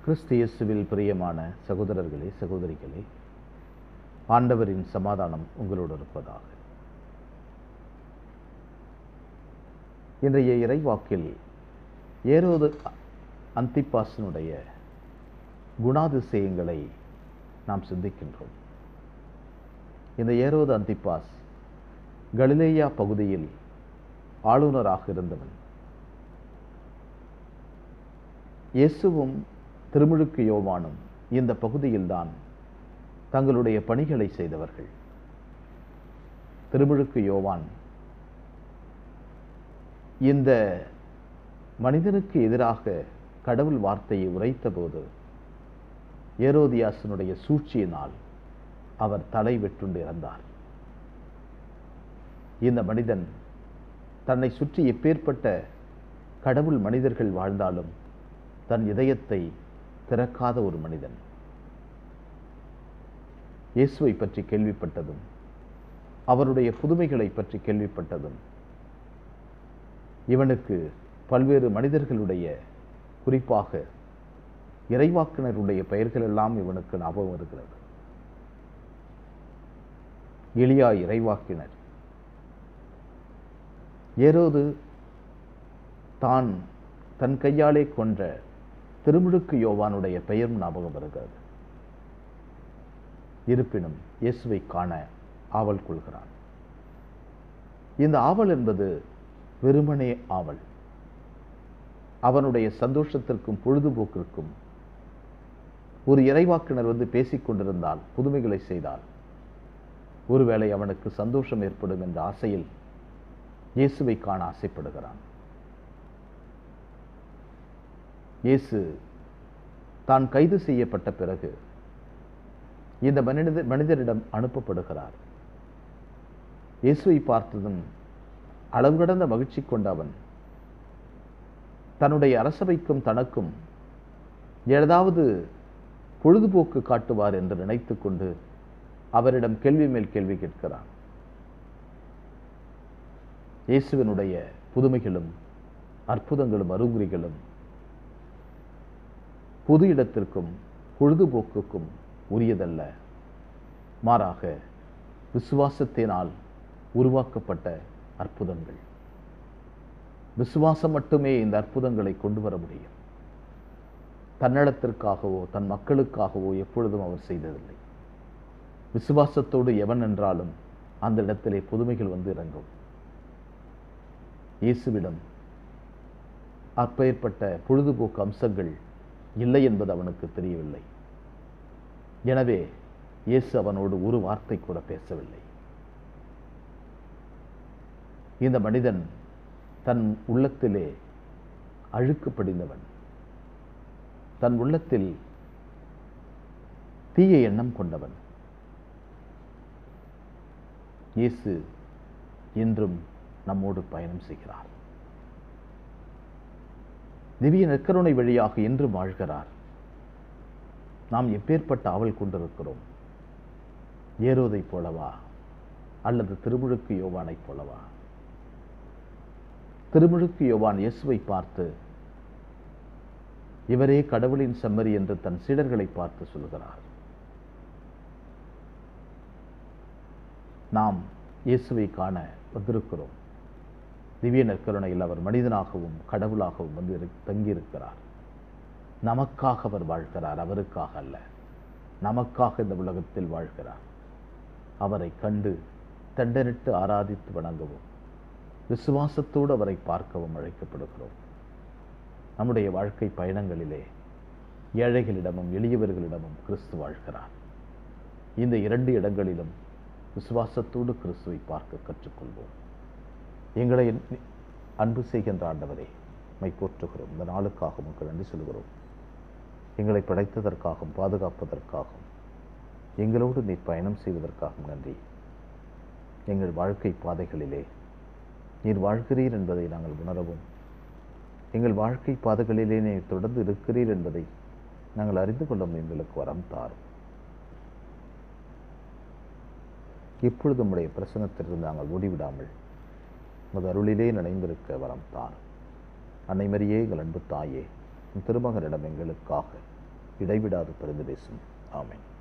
கிறிஸ்து இயேசுவில் பிரியமான சகோதரர்களே சகோதரிகளே ஆண்டவரின் சமாதானம் உங்களோடு இருப்பதாக இன்றைய இறைவாக்கில் ஏரோது அந்திப்பாசனுடைய குணாதிசயங்களை நாம் சிந்திக்கின்றோம் இந்த ஏரோது அந்திப்பாஸ் கலிலேயா பகுதியில் ஆளுநராக இருந்தவன் இயேசுவும் திருமுழுக்கு யோவானும் இந்த பகுதியில்தான் தங்களுடைய பணிகளை செய்தவர்கள் திருமுழுக்கு யோவான் இந்த மனிதனுக்கு எதிராக கடவுள் வார்த்தையை உரைத்தபோது ஏரோதியாசனுடைய சூழ்ச்சியினால் அவர் தலை வெட்டுண்டு இறந்தார் இந்த மனிதன் தன்னை சுற்றி எப்பேற்பட்ட கடவுள் மனிதர்கள் வாழ்ந்தாலும் தன் இதயத்தை திறக்காத ஒரு மனிதன் இயேசுவை பற்றி கேள்விப்பட்டதும் அவருடைய புதுமைகளை பற்றி கேள்விப்பட்டதும் இவனுக்கு பல்வேறு மனிதர்களுடைய குறிப்பாக இறைவாக்கினருடைய பெயர்கள் எல்லாம் இவனுக்கு ஞாபகம் இருக்கிறது எளியா இறைவாக்கினர் ஏரோது தான் தன் கையாலே கொன்ற திருமுழுக்கு யோவானுடைய பெயரும் ஞாபகம் வருகிறது இருப்பினும் இயேசுவை காண ஆவல் கொள்கிறான் இந்த ஆவல் என்பது வெறுமனே ஆவல் அவனுடைய சந்தோஷத்திற்கும் பொழுதுபோக்கிற்கும் ஒரு இறைவாக்கினர் வந்து பேசிக் கொண்டிருந்தால் புதுமைகளை செய்தால் ஒருவேளை அவனுக்கு சந்தோஷம் ஏற்படும் என்ற ஆசையில் இயேசுவை காண ஆசைப்படுகிறான் இயேசு தான் கைது செய்யப்பட்ட பிறகு இந்த மனித மனிதரிடம் அனுப்பப்படுகிறார் இயேசுவை பார்த்ததும் அளவு கடந்த மகிழ்ச்சி கொண்ட அவன் தன்னுடைய அரசவைக்கும் தனக்கும் ஏதாவது பொழுதுபோக்கு காட்டுவார் என்று நினைத்து கொண்டு அவரிடம் கேள்வி மேல் கேள்வி கேட்கிறான் இயேசுவனுடைய புதுமைகளும் அற்புதங்களும் அறிகுறிகளும் பொது இடத்திற்கும் பொழுதுபோக்குக்கும் உரியதல்ல மாறாக விசுவாசத்தினால் உருவாக்கப்பட்ட அற்புதங்கள் விசுவாசம் மட்டுமே இந்த அற்புதங்களை கொண்டு வர முடியும் தன்னடத்திற்காகவோ தன் மக்களுக்காகவோ எப்பொழுதும் அவர் செய்ததில்லை விசுவாசத்தோடு எவன் என்றாலும் அந்த இடத்திலே புதுமைகள் வந்து இறங்கும் இயேசுவிடம் அப்பேற்பட்ட பொழுதுபோக்கு அம்சங்கள் இல்லை என்பது அவனுக்கு தெரியவில்லை எனவே இயேசு அவனோடு ஒரு வார்த்தை கூட பேசவில்லை இந்த மனிதன் தன் உள்ளத்திலே அழுக்கு படிந்தவன் தன் உள்ளத்தில் தீய எண்ணம் கொண்டவன் இயேசு இன்றும் நம்மோடு பயணம் செய்கிறார் திவ்ய நற்கருணை வழியாக இன்றும் வாழ்கிறார் நாம் எப்பேற்பட்ட ஆவல் கொண்டிருக்கிறோம் ஏரோதை போலவா அல்லது திருமுழுக்கு யோவானைப் போலவா திருமுழுக்கு யோவான் இயேசுவை பார்த்து இவரே கடவுளின் செம்மறி என்று தன் சீடர்களை பார்த்து சொல்கிறார் நாம் இயேசுவை காண வந்திருக்கிறோம் திவ்ய நற்கருணையில் அவர் மனிதனாகவும் கடவுளாகவும் வந்து தங்கியிருக்கிறார் நமக்காக அவர் வாழ்கிறார் அவருக்காக அல்ல நமக்காக இந்த உலகத்தில் வாழ்கிறார் அவரை கண்டு தண்டனிட்டு ஆராதித்து வணங்கவும் விசுவாசத்தோடு அவரை பார்க்கவும் அழைக்கப்படுகிறோம் நம்முடைய வாழ்க்கை பயணங்களிலே ஏழைகளிடமும் எளியவர்களிடமும் கிறிஸ்து வாழ்கிறார் இந்த இரண்டு இடங்களிலும் விசுவாசத்தோடு கிறிஸ்துவை பார்க்க கற்றுக்கொள்வோம் எங்களை அன்பு செய்கின்ற ஆண்டவரே மை போற்றுகிறோம் இந்த நாளுக்காக உங்களுக்கு நன்றி சொல்கிறோம் எங்களை படைத்ததற்காகவும் பாதுகாப்பதற்காகவும் எங்களோடு நீ பயணம் செய்வதற்காகவும் நன்றி எங்கள் வாழ்க்கை பாதைகளிலே நீர் வாழ்கிறீர் என்பதை நாங்கள் உணரவும் எங்கள் வாழ்க்கை பாதைகளிலே நீர் தொடர்ந்து இருக்கிறீர் என்பதை நாங்கள் அறிந்து கொள்ளும் எங்களுக்கு வரம் தாரும் இப்பொழுது உம்முடைய பிரசனத்திலிருந்து நாங்கள் ஓடிவிடாமல் உமது அருளிலே நினைந்திருக்க வரம் தாரும் அன்னை மரியே எங்கள் அன்பு தாயே உம் திருமகனிடம் எங்களுக்காக இடைவிடாது பிறந்து பேசும் ஆமென்